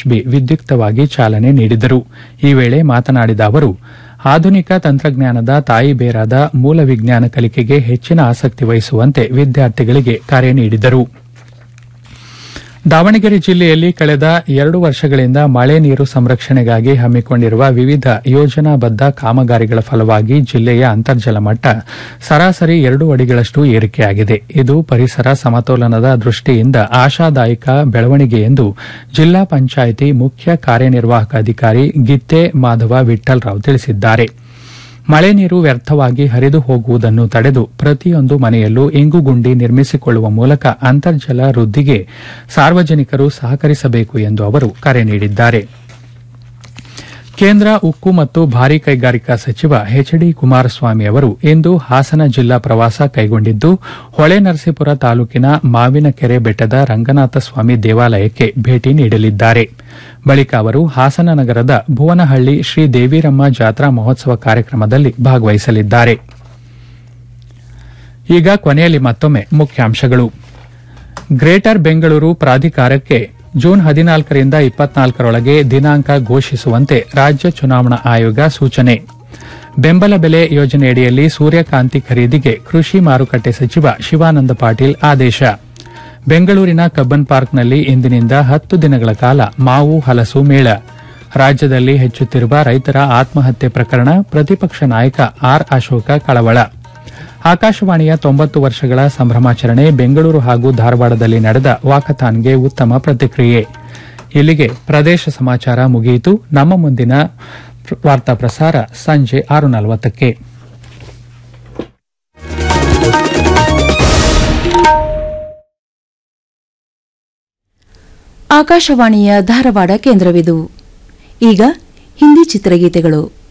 B ವಿದ್ಯುಕ್ತವಾಗಿ ಚಾಲನೆ ನೀಡಿದರು ಈ ವೇಳೆ ಮಾತನಾಡಿದ ಅವರು ಆಧುನಿಕ ತಂತ್ರಜ್ಞಾನದ ತಾಯಿ ಬೇರಾದ ಮೂಲ ವಿಜ್ಞಾನ ಕಲಿಕೆಗೆ ಹೆಚ್ಚಿನ ಆಸಕ್ತಿ ವಹಿಸುವಂತೆ ವಿದ್ಯಾರ್ಥಿಗಳಿಗೆ ಕರೆ ನೀಡಿದರು ದಾವಣಗೆರೆ ಜಿಲ್ಲೆಯಲ್ಲಿ ಕಳೆದ ಎರಡು ವರ್ಷಗಳಿಂದ ಮಳೆ ನೀರು ಸಂರಕ್ಷಣೆಗಾಗಿ ಹಮ್ಮಿಕೊಂಡಿರುವ ವಿವಿಧ ಯೋಜನಾಬದ್ದ ಕಾಮಗಾರಿಗಳ ಫಲವಾಗಿ ಜಿಲ್ಲೆಯ ಅಂತರ್ಜಲ ಮಟ್ಟ ಸರಾಸರಿ ಎರಡು ಅಡಿಗಳಷ್ಟು ಏರಿಕೆಯಾಗಿದೆ ಇದು ಪರಿಸರ ಸಮತೋಲನದ ದೃಷ್ಟಿಯಿಂದ ಆಶಾದಾಯಕ ಬೆಳವಣಿಗೆ ಎಂದು ಜಿಲ್ಲಾ ಪಂಚಾಯಿತಿ ಮುಖ್ಯ ಕಾರ್ಯನಿರ್ವಾಹಕ ಅಧಿಕಾರಿ ಗಿತ್ತೆ ಮಾಧವ ವಿಠ್ಠಲರಾವ್ ತಿಳಿಸಿದ್ದಾರೆ ಮಳೆ ನೀರು ವ್ಯರ್ಥವಾಗಿ ಹರಿದು ಹೋಗುವುದನ್ನು ತಡೆದು ಪ್ರತಿಯೊಂದು ಮನೆಯಲ್ಲೂ ಇಂಗುಗುಂಡಿ ನಿರ್ಮಿಸಿಕೊಳ್ಳುವ ಮೂಲಕ ಅಂತರ್ಜಲ ವೃದ್ಧಿಗೆ ಸಾರ್ವಜನಿಕರು ಸಹಕರಿಸಬೇಕು ಎಂದು ಅವರು ಕರೆ ನೀಡಿದ್ದಾರೆ ಕೇಂದ್ರ ಉಕ್ಕು ಮತ್ತು ಭಾರೀ ಕೈಗಾರಿಕಾ ಸಚಿವ ಎಚ್ ಡಿ ಕುಮಾರಸ್ವಾಮಿ ಅವರು ಇಂದು ಹಾಸನ ಜಿಲ್ಲಾ ಪ್ರವಾಸ ಕೈಗೊಂಡಿದ್ದು ಹೊಳೆನರಸೀಪುರ ತಾಲೂಕಿನ ಮಾವಿನಕೆರೆ ಬೆಟ್ಟದ ರಂಗನಾಥ ಸ್ವಾಮಿ ದೇವಾಲಯಕ್ಕೆ ಭೇಟಿ ನೀಡಲಿದ್ದಾರೆ ಬಳಿಕ ಅವರು ಹಾಸನ ನಗರದ ಭುವನಹಳ್ಳಿ ಶ್ರೀ ದೇವಿರಮ್ಮ ಜಾತ್ರಾ ಮಹೋತ್ಸವ ಕಾರ್ಯಕ್ರಮದಲ್ಲಿ ಭಾಗವಹಿಸಲಿದ್ದಾರೆ ಈಗ ಕೊನೆಯಲ್ಲಿ ಮತ್ತೊಮ್ಮೆ ಮುಖ್ಯಾಂಶಗಳು ಗ್ರೇಟರ್ ಬೆಂಗಳೂರು ಪ್ರಾಧಿಕಾರಕ್ಕೆ ಜೂನ್ ಹದಿನಾಲ್ಕರಿಂದ ಇಪ್ಪತ್ನಾಲ್ಕರೊಳಗೆ ದಿನಾಂಕ ಘೋಷಿಸುವಂತೆ ರಾಜ್ಯ ಚುನಾವಣಾ ಆಯೋಗ ಸೂಚನೆ ಬೆಂಬಲ ಬೆಲೆ ಯೋಜನೆಯಡಿಯಲ್ಲಿ ಸೂರ್ಯಕಾಂತಿ ಖರೀದಿಗೆ ಕೃಷಿ ಮಾರುಕಟ್ಟೆ ಸಚಿವ ಶಿವಾನಂದ ಪಾಟೀಲ್ ಆದೇಶ ಬೆಂಗಳೂರಿನ ಕಬ್ಬನ್ ಪಾರ್ಕ್ನಲ್ಲಿ ಇಂದಿನಿಂದ ಹತ್ತು ದಿನಗಳ ಕಾಲ ಮಾವು ಹಲಸು ಮೇಳ ರಾಜ್ಯದಲ್ಲಿ ಹೆಚ್ಚುತ್ತಿರುವ ರೈತರ ಆತ್ಮಹತ್ಯೆ ಪ್ರಕರಣ ಪ್ರತಿಪಕ್ಷ ನಾಯಕ ಆರ್ ಅಶೋಕ ಕಳವಳ ಆಕಾಶವಾಣಿಯ ತೊಂಬತ್ತು ವರ್ಷಗಳ ಸಂಭ್ರಮಾಚರಣೆ ಬೆಂಗಳೂರು ಹಾಗೂ ಧಾರವಾಡದಲ್ಲಿ ನಡೆದ ವಾಕಥಾನ್ಗೆ ಉತ್ತಮ ಪ್ರತಿಕ್ರಿಯೆ ಇಲ್ಲಿಗೆ ಪ್ರದೇಶ ಸಮಾಚಾರ ಮುಗಿಯಿತು ನಮ್ಮ ಮುಂದಿನ ವಾರ್ತಾ ಪ್ರಸಾರ ಸಂಜೆ ಆರು ನಲವತ್ತಕ್ಕೆ ಆಕಾಶವಾಣಿಯ ಧಾರವಾಡ ಕೇಂದ್ರವಿದು ಈಗ ಹಿಂದಿ ಚಿತ್ರಗೀತೆಗಳು